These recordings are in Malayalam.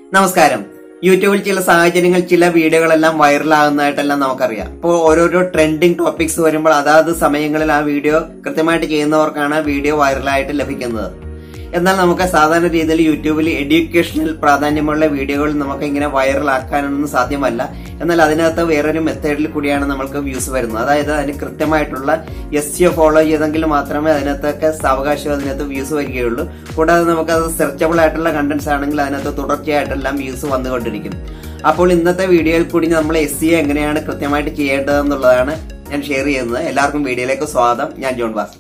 നമസ്കാരം യൂട്യൂബിൽ ചില സാഹചര്യങ്ങൾ ചില വീഡിയോകളെല്ലാം വൈറലാകുന്നതായിട്ടെല്ലാം നമുക്കറിയാം അപ്പോൾ ഓരോരോ ട്രെൻഡിങ് ടോപ്പിക്സ് വരുമ്പോൾ അതാത് സമയങ്ങളിൽ ആ വീഡിയോ കൃത്യമായിട്ട് ചെയ്യുന്നവർക്കാണ് വീഡിയോ വൈറലായിട്ട് ലഭിക്കുന്നത് എന്നാൽ നമുക്ക് സാധാരണ രീതിയിൽ യൂട്യൂബിൽ എഡ്യൂക്കേഷണൽ പ്രാധാന്യമുള്ള വീഡിയോകൾ നമുക്ക് ഇങ്ങനെ വൈറലാക്കാനൊന്നും സാധ്യമല്ല എന്നാൽ അതിനകത്ത് വേറൊരു മെത്തേഡിൽ കൂടിയാണ് നമുക്ക് വ്യൂസ് വരുന്നത് അതായത് അതിന് കൃത്യമായിട്ടുള്ള എസ് സിഒ ഫോളോ ചെയ്തെങ്കിൽ മാത്രമേ അതിനകത്തൊക്കെ സാവകാശം അതിനകത്ത് വ്യൂസ് വരികയുള്ളൂ കൂടാതെ നമുക്ക് അത് സെർച്ചബിൾ ആയിട്ടുള്ള കണ്ടന്റ്സ് ആണെങ്കിൽ അതിനകത്ത് തുടർച്ചയായിട്ടെല്ലാം വ്യൂസ് വന്നുകൊണ്ടിരിക്കും അപ്പോൾ ഇന്നത്തെ വീഡിയോയിൽ കൂടി നമ്മൾ എസ് സി എങ്ങനെയാണ് കൃത്യമായിട്ട് ചെയ്യേണ്ടതെന്നുള്ളതാണ് ഞാൻ ഷെയർ ചെയ്യുന്നത് എല്ലാവർക്കും വീഡിയോയിലേക്ക് സ്വാഗതം ഞാൻ ജോൺ ബാസി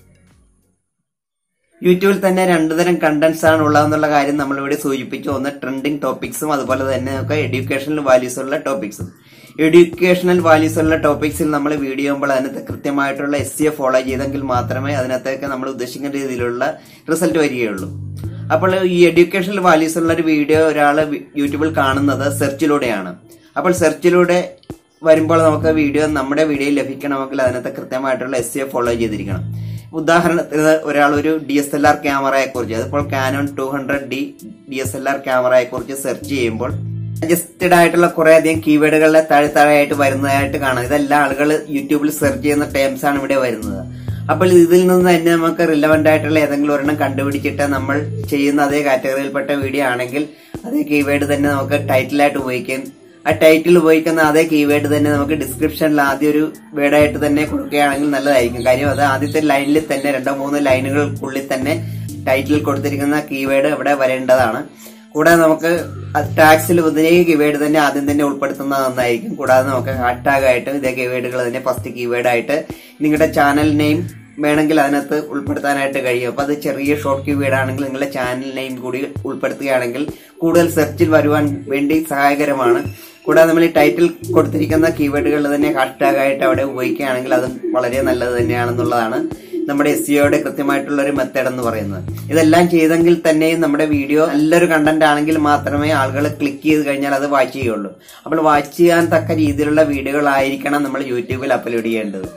യൂട്യൂബിൽ തന്നെ രണ്ടു തരം കണ്ടന്റ്സ് ആണ് ഉള്ളതെന്നുള്ള കാര്യം നമ്മളിവിടെ സൂചിപ്പിച്ചു ഒന്ന് ട്രെൻഡിങ് ടോപ്പിക്സും അതുപോലെ തന്നെ നമുക്ക് എഡ്യൂക്കേഷണൽ വാല്യൂസ് ഉള്ള ടോപ്പിക്സും എഡ്യൂക്കേഷണൽ വാല്യൂസ് ഉള്ള ടോപ്പിക്സിൽ നമ്മൾ വീഡിയോ ചെയ്യുമ്പോൾ അതിനകത്ത് കൃത്യമായിട്ടുള്ള എസ് സിയെ ഫോളോ ചെയ്തെങ്കിൽ മാത്രമേ അതിനകത്തേക്ക് നമ്മൾ ഉദ്ദേശിക്കുന്ന രീതിയിലുള്ള റിസൾട്ട് വരികയുള്ളൂ അപ്പോൾ ഈ എഡ്യൂക്കേഷണൽ വാല്യൂസ് ഉള്ള ഒരു വീഡിയോ ഒരാൾ യൂട്യൂബിൽ കാണുന്നത് സെർച്ചിലൂടെയാണ് അപ്പോൾ സെർച്ചിലൂടെ വരുമ്പോൾ നമുക്ക് വീഡിയോ നമ്മുടെ വീഡിയോയിൽ ലഭിക്കണമെങ്കിൽ അതിനകത്ത് കൃത്യമായിട്ടുള്ള എസ് സിയെ ഫോളോ ചെയ്തിരിക്കണം ഉദാഹരണത്തിന് ഒരാൾ ഒരു ഡി എസ് എൽ ആർ ക്യാമറയെ കുറിച്ച് അതിപ്പോൾ Canon two hundred D D S L R ക്യാമറയെ കുറിച്ച് സെർച്ച് ചെയ്യുമ്പോൾ സജസ്റ്റഡ് ആയിട്ടുള്ള കുറെ അധികം കീവേഡുകളുടെ താഴെ താഴെയായിട്ട് വരുന്നതായിട്ട് കാണാം ഇതെല്ലാം ആളുകൾ യൂട്യൂബിൽ സെർച്ച് ചെയ്യുന്ന ടേംസ് ആണ് ഇവിടെ വരുന്നത് അപ്പോൾ ഇതിൽ നിന്ന് തന്നെ നമുക്ക് റിലവന്റ് ആയിട്ടുള്ള ഏതെങ്കിലും ഒരെണ്ണം കണ്ടുപിടിച്ചിട്ട് നമ്മൾ ചെയ്യുന്ന അതേ കാറ്റഗറിയിൽപ്പെട്ട വീഡിയോ ആണെങ്കിൽ അതേ കീവേഡ് തന്നെ നമുക്ക് ടൈറ്റിലായിട്ട് ഉപയോഗിക്കാൻ ആ ടൈറ്റിൽ ഉപയോഗിക്കുന്ന അതേ കീവേഡ് തന്നെ നമുക്ക് ഡിസ്ക്രിപ്ഷനിൽ ആദ്യം ഒരു വേർഡായിട്ട് തന്നെ കൊടുക്കുകയാണെങ്കിൽ നല്ലതായിരിക്കും കാര്യം അത് ആദ്യത്തെ ലൈനിൽ തന്നെ രണ്ടോ മൂന്നോ ലൈനുകൾക്കുള്ളിൽ തന്നെ ടൈറ്റിൽ കൊടുത്തിരിക്കുന്ന കീവേഡ് ഇവിടെ വരേണ്ടതാണ് കൂടാതെ നമുക്ക് ടാക്സിൽ ഒന്നിനെ കീവേഡ് തന്നെ ആദ്യം തന്നെ ഉൾപ്പെടുത്തുന്നത് നന്നായിരിക്കും കൂടാതെ നമുക്ക് ഹാഷ്ടാഗ് ആയിട്ട് ഇതേ കീവേഡുകൾ തന്നെ ഫസ്റ്റ് കീവേഡ് ആയിട്ട് നിങ്ങളുടെ ചാനൽ നെയിം വേണമെങ്കിൽ അതിനകത്ത് ഉൾപ്പെടുത്താനായിട്ട് കഴിയും അപ്പൊ അത് ചെറിയ ഷോർട്ട് കീവേഡ് ആണെങ്കിൽ നിങ്ങളുടെ ചാനൽ നെയിം കൂടി ഉൾപ്പെടുത്തുകയാണെങ്കിൽ കൂടുതൽ സെർച്ചിൽ വരുവാൻ വേണ്ടി സഹായകരമാണ് കൂടാതെ നമ്മൾ ഈ ടൈറ്റിൽ കൊടുത്തിരിക്കുന്ന കീവേഡുകൾ തന്നെ ഹാഷ്ടാഗ് ആയിട്ട് അവിടെ ഉപയോഗിക്കുകയാണെങ്കിൽ അത് വളരെ നല്ലത് തന്നെയാണെന്നുള്ളതാണ് നമ്മുടെ എസ് സിഒയുടെ കൃത്യമായിട്ടുള്ള ഒരു മെത്തേഡ് എന്ന് പറയുന്നത് ഇതെല്ലാം ചെയ്തെങ്കിൽ തന്നെയും നമ്മുടെ വീഡിയോ നല്ലൊരു കണ്ടന്റ് ആണെങ്കിൽ മാത്രമേ ആളുകൾ ക്ലിക്ക് ചെയ്ത് കഴിഞ്ഞാൽ അത് വാച്ച് ചെയ്യുള്ളൂ അപ്പോൾ വാച്ച് ചെയ്യാൻ തക്ക രീതിയിലുള്ള വീഡിയോകളായിരിക്കണം നമ്മൾ യൂട്യൂബിൽ അപ്ലോഡ് ചെയ്യേണ്ടത്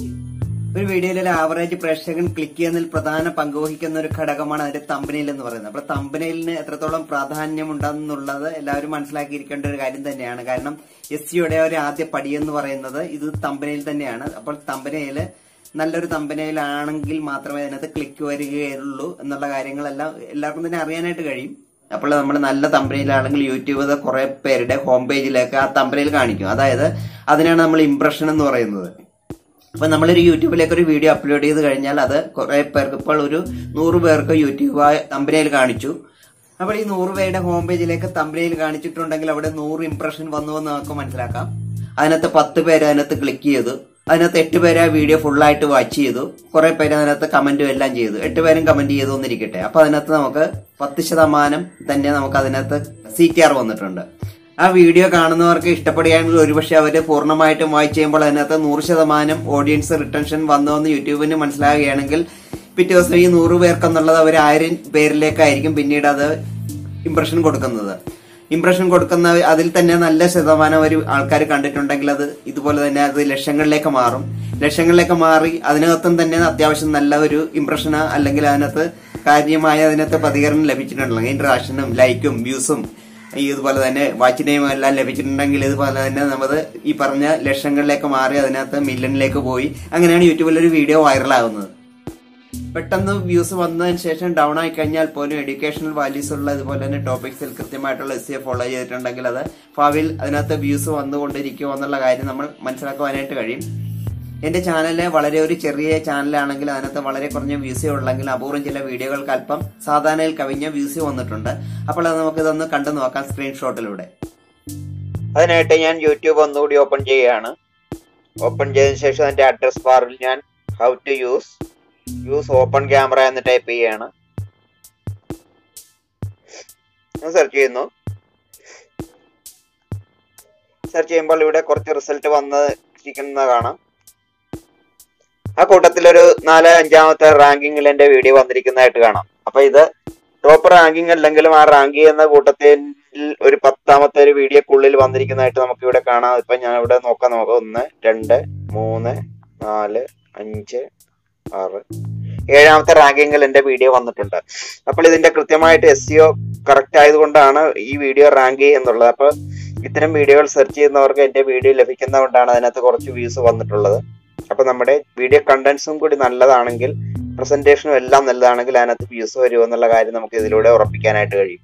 ഒരു വീഡിയോയിൽ ഒരു ആവറേജ് പ്രേക്ഷകൻ ക്ലിക്ക് ചെയ്യുന്നതിൽ പ്രധാന പങ്കുവഹിക്കുന്ന ഒരു ഘടകമാണ് അതിന്റെ തമ്പനയിൽ എന്ന് പറയുന്നത് അപ്പോൾ തമ്പനയിലിന് എത്രത്തോളം പ്രാധാന്യം ഉണ്ടെന്നുള്ളത് എല്ലാവരും മനസ്സിലാക്കിയിരിക്കേണ്ട ഒരു കാര്യം തന്നെയാണ് കാരണം എസ് സിയുടെ ഒരു ആദ്യ പടി എന്ന് പറയുന്നത് ഇത് തമ്പനയിൽ തന്നെയാണ് അപ്പോൾ തമ്പനയില് നല്ലൊരു തമ്പനയിലാണെങ്കിൽ മാത്രമേ അതിനകത്ത് ക്ലിക്ക് വരികയുള്ളൂ എന്നുള്ള കാര്യങ്ങളെല്ലാം എല്ലാവർക്കും തന്നെ അറിയാനായിട്ട് കഴിയും അപ്പോൾ നമ്മൾ നല്ല തമ്പനയിലാണെങ്കിൽ യൂട്യൂബ് കുറെ പേരുടെ ഹോം പേജിലേക്ക് ആ തമ്പനയിൽ കാണിക്കും അതായത് അതിനാണ് നമ്മൾ ഇംപ്രഷൻ എന്ന് പറയുന്നത് അപ്പൊ നമ്മളൊരു യൂട്യൂബിലേക്ക് ഒരു വീഡിയോ അപ്ലോഡ് ചെയ്ത് കഴിഞ്ഞാൽ അത് കുറെ പേർക്ക് ഇപ്പോൾ ഒരു നൂറ് പേർക്ക് യൂട്യൂബ് തമ്പനയിൽ കാണിച്ചു അപ്പോൾ ഈ നൂറ് പേരുടെ ഹോം പേജിലേക്ക് തമ്പനയിൽ കാണിച്ചിട്ടുണ്ടെങ്കിൽ അവിടെ നൂറ് ഇംപ്രഷൻ വന്നു എന്ന് നമുക്ക് മനസ്സിലാക്കാം അതിനകത്ത് പത്ത് പേര് അതിനകത്ത് ക്ലിക്ക് ചെയ്തു അതിനകത്ത് എട്ട് പേര് ആ വീഡിയോ ഫുള്ളായിട്ട് വാച്ച് ചെയ്തു കുറെ പേര് അതിനകത്ത് കമന്റും എല്ലാം ചെയ്തു എട്ട് പേരും കമന്റ് ചെയ്തു എന്നിരിക്കട്ടെ അപ്പൊ അതിനകത്ത് നമുക്ക് പത്ത് ശതമാനം തന്നെ നമുക്ക് അതിനകത്ത് സി ടി ആർ വന്നിട്ടുണ്ട് ആ വീഡിയോ കാണുന്നവർക്ക് ഇഷ്ടപ്പെടുകയാണെങ്കിൽ ഒരുപക്ഷെ അവര് പൂർണ്ണമായിട്ടും വായിച്ച് ചെയ്യുമ്പോൾ അതിനകത്ത് നൂറ് ശതമാനം ഓഡിയൻസ് റിട്ടൻഷൻ വന്നുവെന്ന് യൂട്യൂബിന് മനസ്സിലാകുകയാണെങ്കിൽ പിറ്റേ ദിവസം ഈ നൂറ് പേർക്കെന്നുള്ളത് അവർ ആയിരം പേരിലേക്കായിരിക്കും പിന്നീട് അത് ഇംപ്രഷൻ കൊടുക്കുന്നത് ഇംപ്രഷൻ കൊടുക്കുന്ന അതിൽ തന്നെ നല്ല ശതമാനം ഒരു ആൾക്കാർ കണ്ടിട്ടുണ്ടെങ്കിൽ അത് ഇതുപോലെ തന്നെ അത് ലക്ഷങ്ങളിലേക്ക് മാറും ലക്ഷങ്ങളിലേക്ക് മാറി അതിനകത്തും തന്നെ അത്യാവശ്യം നല്ല ഒരു ഇംപ്രഷൻ അല്ലെങ്കിൽ അതിനകത്ത് കാര്യമായ അതിനകത്ത് പ്രതികരണം ലഭിച്ചിട്ടുണ്ടെങ്കിൽ ഇന്ററാക്ഷനും ലൈക്കും വ്യൂസും ഈ ഇതുപോലെ തന്നെ വാച്ച് ടൈം എല്ലാം ലഭിച്ചിട്ടുണ്ടെങ്കിൽ ഇതുപോലെ തന്നെ നമ്മൾ ഈ പറഞ്ഞ ലക്ഷങ്ങളിലേക്ക് മാറി അതിനകത്ത് മില്യണിലേക്ക് പോയി അങ്ങനെയാണ് യൂട്യൂബിൽ ഒരു വീഡിയോ വൈറലാകുന്നത് പെട്ടെന്ന് വ്യൂസ് വന്നതിന് ശേഷം ഡൗൺ ആയി കഴിഞ്ഞാൽ പോലും എഡ്യൂക്കേഷണൽ വാല്യൂസ് ഉള്ള ഇതുപോലെ തന്നെ ടോപ്പിക്സിൽ കൃത്യമായിട്ടുള്ള എസ് ഫോളോ ചെയ്തിട്ടുണ്ടെങ്കിൽ അത് ഭാവിയിൽ അതിനകത്ത് വ്യൂസ് വന്നുകൊണ്ടിരിക്കുമോ എന്നുള്ള കാര്യം നമ്മൾ മനസ്സിലാക്കുവാനായിട്ട് കഴിയും എന്റെ ചാനല് വളരെ ഒരു ചെറിയ ചാനലാണെങ്കിൽ അതിനകത്ത് വളരെ കുറഞ്ഞ വ്യൂസേ ഉള്ളെങ്കിൽ അപൂർവം ചില വീഡിയോകൾക്ക് അല്പം സാധാരണയിൽ കവിഞ്ഞ വ്യൂസ് വന്നിട്ടുണ്ട് അപ്പോൾ അത് നമുക്ക് ഇതൊന്ന് കണ്ടു നോക്കാം സ്ക്രീൻഷോട്ടിലൂടെ അതിനായിട്ട് ഞാൻ യൂട്യൂബ് ഒന്നുകൂടി ഓപ്പൺ ചെയ്യുകയാണ് ഓപ്പൺ ചെയ്തതിനു ശേഷം അതിന്റെ അഡ്രസ് ബാറിൽ ഞാൻ how to use use open camera എന്ന് ടൈപ്പ് ചെയ്യുകയാണ് സെർച്ച് ചെയ്യുന്നു സെർച്ച് ചെയ്യുമ്പോൾ ഇവിടെ കുറച്ച് റിസൾട്ട് വന്നിരിക്കുന്നത് കാണാം ആ കൂട്ടത്തിൽ ഒരു നാല് അഞ്ചാമത്തെ റാങ്കിങ്ങിൽ എന്റെ വീഡിയോ വന്നിരിക്കുന്നതായിട്ട് കാണാം അപ്പൊ ഇത് ടോപ്പ് റാങ്കിങ് അല്ലെങ്കിലും ആ റാങ്ക് ചെയ്യുന്ന കൂട്ടത്തിൽ ഒരു പത്താമത്തെ ഒരു വീഡിയോക്കുള്ളിൽ വന്നിരിക്കുന്നതായിട്ട് നമുക്ക് ഇവിടെ കാണാം ഇപ്പൊ ഞാൻ ഇവിടെ നോക്കാം നോക്കാം ഒന്ന് രണ്ട് മൂന്ന് നാല് അഞ്ച് ആറ് ഏഴാമത്തെ റാങ്കിങ്ങിൽ എന്റെ വീഡിയോ വന്നിട്ടുണ്ട് അപ്പോൾ ഇതിന്റെ കൃത്യമായിട്ട് എസ് സിഒ കറക്റ്റ് ആയതുകൊണ്ടാണ് ഈ വീഡിയോ റാങ്ക് ചെയ്യുന്നുള്ളത് അപ്പോൾ ഇത്തരം വീഡിയോകൾ സെർച്ച് ചെയ്യുന്നവർക്ക് എന്റെ വീഡിയോ ലഭിക്കുന്നതുകൊണ്ടാണ് അതിനകത്ത് കുറച്ച് വ്യൂസ് വന്നിട്ടുള്ളത് അപ്പൊ നമ്മുടെ വീഡിയോ കണ്ടന്റ്സും കൂടി നല്ലതാണെങ്കിൽ പ്രസന്റേഷനും എല്ലാം നല്ലതാണെങ്കിൽ അതിനകത്ത് വ്യൂസ് വരുമെന്നുള്ള കാര്യം നമുക്ക് ഇതിലൂടെ ഉറപ്പിക്കാനായിട്ട് കഴിയും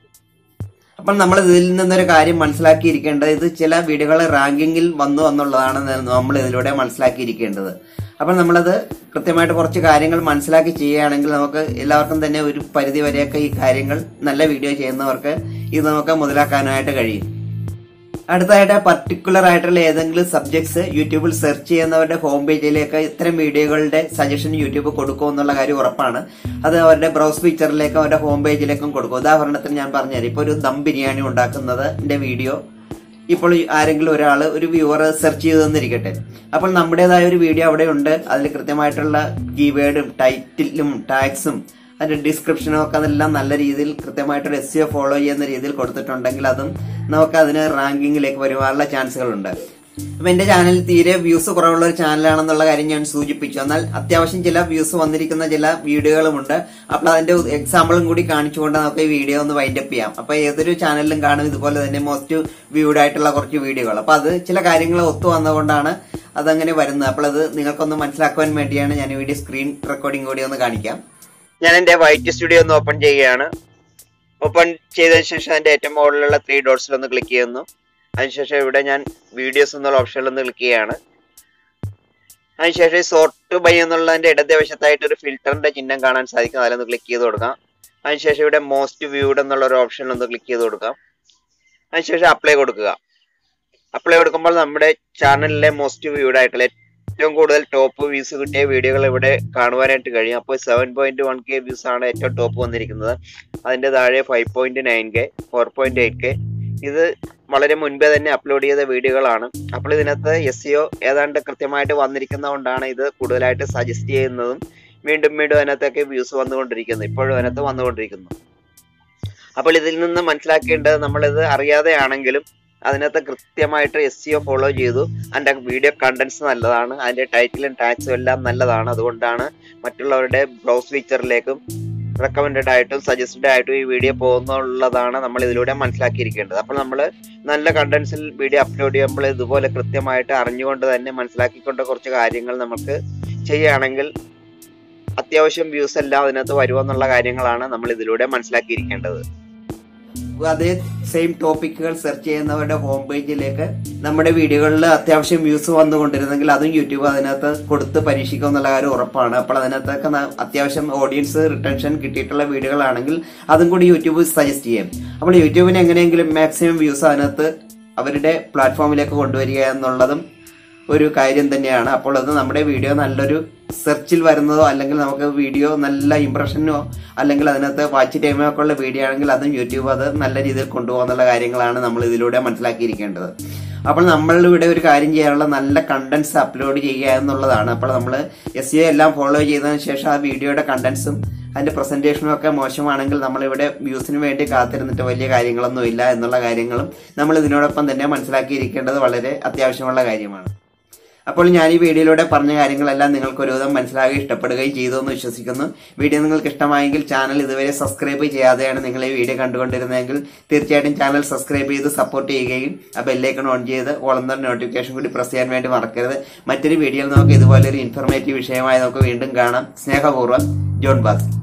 അപ്പം നമ്മൾ ഇതിൽ നിന്നൊരു കാര്യം മനസ്സിലാക്കിയിരിക്കേണ്ടത് ഇത് ചില വീഡിയോകൾ റാങ്കിങ്ങിൽ വന്നു എന്നുള്ളതാണ് നമ്മൾ ഇതിലൂടെ മനസ്സിലാക്കിയിരിക്കേണ്ടത് അപ്പം നമ്മളത് കൃത്യമായിട്ട് കുറച്ച് കാര്യങ്ങൾ മനസ്സിലാക്കി ചെയ്യുകയാണെങ്കിൽ നമുക്ക് എല്ലാവർക്കും തന്നെ ഒരു പരിധി വരെയൊക്കെ ഈ കാര്യങ്ങൾ നല്ല വീഡിയോ ചെയ്യുന്നവർക്ക് ഇത് നമുക്ക് മുതലാക്കാനായിട്ട് കഴിയും അടുത്തതായിട്ട് പർട്ടിക്കുലർ ആയിട്ടുള്ള ഏതെങ്കിലും സബ്ജക്ട്സ് യൂട്യൂബിൽ സെർച്ച് ചെയ്യുന്നവരുടെ ഹോം പേജിലേക്ക് ഇത്തരം വീഡിയോകളുടെ സജഷൻ യൂട്യൂബ് കൊടുക്കും എന്നുള്ള കാര്യം ഉറപ്പാണ് അത് അവരുടെ ബ്രൗസ് ഫീച്ചറിലേക്കും അവരുടെ ഹോം പേജിലേക്കും കൊടുക്കും ഉദാഹരണത്തിന് ഞാൻ പറഞ്ഞുതരാം ഇപ്പോൾ ഒരു ദം ബിരിയാണി ഉണ്ടാക്കുന്നതിന്റെ വീഡിയോ ഇപ്പോൾ ആരെങ്കിലും ഒരാൾ ഒരു വ്യൂവർ സെർച്ച് ചെയ്ത് തന്നിരിക്കട്ടെ അപ്പോൾ നമ്മുടേതായ ഒരു വീഡിയോ അവിടെ ഉണ്ട് അതിൽ കൃത്യമായിട്ടുള്ള കീവേഡും ടൈറ്റിലും ടാക്സും അതിന്റെ ഡിസ്ക്രിപ്ഷനും ഒക്കെ അതെല്ലാം നല്ല രീതിയിൽ കൃത്യമായിട്ടൊരു എസ് സിഒ ഫോളോ ചെയ്യുന്ന രീതിയിൽ കൊടുത്തിട്ടുണ്ടെങ്കിൽ അതും നമുക്ക് അതിന് റാങ്കിങ്ങിലേക്ക് വരുവാനുള്ള ചാൻസുകളുണ്ട് അപ്പൊ എന്റെ ചാനൽ തീരെ വ്യൂസ് കുറവുള്ള ഒരു ചാനലാണെന്നുള്ള കാര്യം ഞാൻ സൂചിപ്പിച്ചു എന്നാൽ അത്യാവശ്യം ചില വ്യൂസ് വന്നിരിക്കുന്ന ചില വീഡിയോകളുമുണ്ട് അപ്പോൾ അതിന്റെ എക്സാമ്പിളും കൂടി കാണിച്ചുകൊണ്ട് നമുക്ക് ഈ വീഡിയോ ഒന്ന് വൈൻഡപ്പ് ചെയ്യാം അപ്പൊ ഏതൊരു ചാനലിലും കാണും ഇതുപോലെ തന്നെ മോസ്റ്റ് വ്യൂഡ് ആയിട്ടുള്ള കുറച്ച് വീഡിയോകൾ അപ്പൊ അത് ചില കാര്യങ്ങൾ ഒത്തു വന്നുകൊണ്ടാണ് അതങ്ങനെ വരുന്നത് അപ്പോൾ അത് നിങ്ങൾക്കൊന്ന് മനസ്സിലാക്കുവാൻ വേണ്ടിയാണ് ഞാൻ ഈ വീഡിയോ സ്ക്രീൻ റെക്കോർഡിംഗ് കൂടി ഒന്ന് കാണിക്കാം ഞാൻ എന്റെ വൈറ്റ് സ്റ്റുഡിയോ ഒന്ന് ഓപ്പൺ ചെയ്യുകയാണ് ഓപ്പൺ ചെയ്തതിനു ശേഷം അതിന്റെ ഏറ്റവും മുകളിലുള്ള ത്രീ ഡോട്ട്സിൽ ഒന്ന് ക്ലിക്ക് ചെയ്യുന്നു അതിനുശേഷം ഇവിടെ ഞാൻ വീഡിയോസ് എന്നുള്ള ഓപ്ഷനിൽ ഒന്ന് ക്ലിക്ക് ചെയ്യാണ് അതിനുശേഷം ഈ സോർട്ട് ബൈ എന്നുള്ളതിന്റെ ഇടതുവശത്തായിട്ട് ഒരു ഫിൽറ്ററിന്റെ ചിഹ്നം കാണാൻ സാധിക്കും അതിലൊന്ന് ക്ലിക്ക് ചെയ്ത് കൊടുക്കാം അതിനുശേഷം ഇവിടെ മോസ്റ്റ് വ്യൂഡ് എന്നുള്ള ഒരു ഓപ്ഷനിൽ ഒന്ന് ക്ലിക്ക് ചെയ്ത് കൊടുക്കാം അതിനുശേഷം അപ്ലൈ കൊടുക്കുക അപ്ലൈ കൊടുക്കുമ്പോൾ നമ്മുടെ ചാനലിലെ മോസ്റ്റ് വ്യൂഡ് ആയിട്ടുള്ള ഏറ്റവും കൂടുതൽ ടോപ്പ് വ്യൂസ് കിട്ടിയ വീഡിയോകൾ ഇവിടെ കാണുവാനായിട്ട് കഴിയും അപ്പോൾ seven point one K views ആണ് ഏറ്റവും ടോപ്പ് വന്നിരിക്കുന്നത് അതിന്റെ താഴെ five point nine K four point eight K ഇത് വളരെ മുൻപേ തന്നെ അപ്ലോഡ് ചെയ്ത വീഡിയോകളാണ് അപ്പോൾ ഇതിനകത്ത് എസ് സിഒ ഏതാണ്ട് കൃത്യമായിട്ട് വന്നിരിക്കുന്നതുകൊണ്ടാണ് ഇത് കൂടുതലായിട്ട് സജസ്റ്റ് ചെയ്യുന്നതും വീണ്ടും വീണ്ടും അതിനകത്തൊക്കെ വ്യൂസ് വന്നുകൊണ്ടിരിക്കുന്നു ഇപ്പോഴും അതിനകത്ത് വന്നുകൊണ്ടിരിക്കുന്നു അപ്പോൾ ഇതിൽ നിന്ന് മനസ്സിലാക്കേണ്ടത് നമ്മളിത് അറിയാതെയാണെങ്കിലും അതിനകത്ത് കൃത്യമായിട്ട് എസ് സിഒ ഫോളോ ചെയ്തു അതിൻ്റെ വീഡിയോ കണ്ടന്റ്സ് നല്ലതാണ് അതിൻ്റെ ടൈറ്റിലും ടാക്സും എല്ലാം നല്ലതാണ് അതുകൊണ്ടാണ് മറ്റുള്ളവരുടെ ബ്രൗസ് ഫീച്ചറിലേക്കും റെക്കമെൻഡഡ് ആയിട്ടും സജസ്റ്റഡ് ആയിട്ടും ഈ വീഡിയോ പോകുന്നുള്ളതാണ് നമ്മൾ ഇതിലൂടെ മനസ്സിലാക്കിയിരിക്കേണ്ടത് അപ്പോൾ നമ്മൾ നല്ല കണ്ടന്റ്സിൽ വീഡിയോ അപ്ലോഡ് ചെയ്യുമ്പോൾ ഇതുപോലെ കൃത്യമായിട്ട് അറിഞ്ഞുകൊണ്ട് തന്നെ മനസ്സിലാക്കിക്കൊണ്ട് കുറച്ച് കാര്യങ്ങൾ നമുക്ക് ചെയ്യുകയാണെങ്കിൽ അത്യാവശ്യം വ്യൂസ് എല്ലാം അതിനകത്ത് വരുമെന്നുള്ള കാര്യങ്ങളാണ് നമ്മൾ ഇതിലൂടെ മനസ്സിലാക്കിയിരിക്കേണ്ടത് അതേ സെയിം ടോപ്പിക്കുകൾ സെർച്ച് ചെയ്യുന്നവരുടെ ഹോം പേജിലേക്ക് നമ്മുടെ വീഡിയോകളിൽ അത്യാവശ്യം വ്യൂസ് വന്നുകൊണ്ടിരുന്നെങ്കിൽ അതും യൂട്യൂബ് അതിനകത്ത് കൊടുത്ത് പരീക്ഷിക്കും എന്നുള്ള കാര്യം ഉറപ്പാണ് അപ്പോൾ അതിനകത്തൊക്കെ ന- അത്യാവശ്യം ഓഡിയൻസ് റിട്ടൻഷൻ കിട്ടിയിട്ടുള്ള വീഡിയോകളാണെങ്കിൽ അതും കൂടി യൂട്യൂബ് സജസ്റ്റ് ചെയ്യും അപ്പോൾ യൂട്യൂബിന് എങ്ങനെയെങ്കിലും മാക്സിമം വ്യൂസ് അതിനകത്ത് അവരുടെ പ്ലാറ്റ്ഫോമിലേക്ക് കൊണ്ടുവരിക എന്നുള്ളതും ഒരു കാര്യം തന്നെയാണ് അപ്പോൾ അത് നമ്മുടെ വീഡിയോ നല്ലൊരു സെർച്ചിൽ വരുന്നതോ അല്ലെങ്കിൽ നമുക്ക് വീഡിയോ നല്ല ഇംപ്രഷനോ അല്ലെങ്കിൽ അതിനകത്ത് വാച്ച് ടൈമോ ഒക്കെ ഉള്ള വീഡിയോ ആണെങ്കിൽ അതും യൂട്യൂബ് അത് നല്ല രീതിയിൽ കൊണ്ടുപോകുന്നുള്ള കാര്യങ്ങളാണ് നമ്മൾ ഇതിലൂടെ മനസ്സിലാക്കിയിരിക്കേണ്ടത് അപ്പോൾ നമ്മളിവിടെ ഒരു കാര്യം ചെയ്യാനുള്ള നല്ല കണ്ടന്റ്സ് അപ്ലോഡ് ചെയ്യുക എന്നുള്ളതാണ് അപ്പോൾ നമ്മൾ എസ് സി എല്ലാം ഫോളോ ചെയ്തതിനു ശേഷം ആ വീഡിയോയുടെ കണ്ടന്റ്സും അതിന്റെ പ്രസന്റേഷനും ഒക്കെ മോശമാണെങ്കിൽ നമ്മളിവിടെ വ്യൂസിന് വേണ്ടി കാത്തിരുന്നിട്ട് വലിയ കാര്യങ്ങളൊന്നും ഇല്ല എന്നുള്ള കാര്യങ്ങളും നമ്മൾ ഇതിനോടൊപ്പം തന്നെ മനസ്സിലാക്കിയിരിക്കേണ്ടത് വളരെ അത്യാവശ്യമുള്ള കാര്യമാണ് അപ്പോൾ ഞാൻ ഈ വീഡിയോയിലൂടെ പറഞ്ഞ കാര്യങ്ങളെല്ലാം നിങ്ങൾക്ക് ഒരുവിധം മനസ്സിലാക്കി ഇഷ്ടപ്പെടുകയും ചെയ്തു എന്ന് വിശ്വസിക്കുന്നു വീഡിയോ നിങ്ങൾക്ക് ഇഷ്ടമായെങ്കിൽ ചാനൽ ഇതുവരെ സബ്സ്ക്രൈബ് ചെയ്യാതെയാണ് നിങ്ങൾ ഈ വീഡിയോ കണ്ടുകൊണ്ടിരുന്നതെങ്കിൽ തീർച്ചയായിട്ടും ചാനൽ സബ്സ്ക്രൈബ് ചെയ്ത് സപ്പോർട്ട് ചെയ്യുകയും ആ ബെല്ലൈക്കൺ ഓൺ ചെയ്ത് ഓളെന്ന നോട്ടിഫിക്കേഷൻ കൂടി പ്രസ് ചെയ്യാൻ വേണ്ടി മറക്കരുത് മറ്റൊരു വീഡിയോയിൽ നമുക്ക് ഇതുപോലൊരു ഇൻഫർമേറ്റീവ് വിഷയമായി നമുക്ക് വീണ്ടും കാണാം സ്നേഹപൂർവ്വം ജോൺ ബാസ്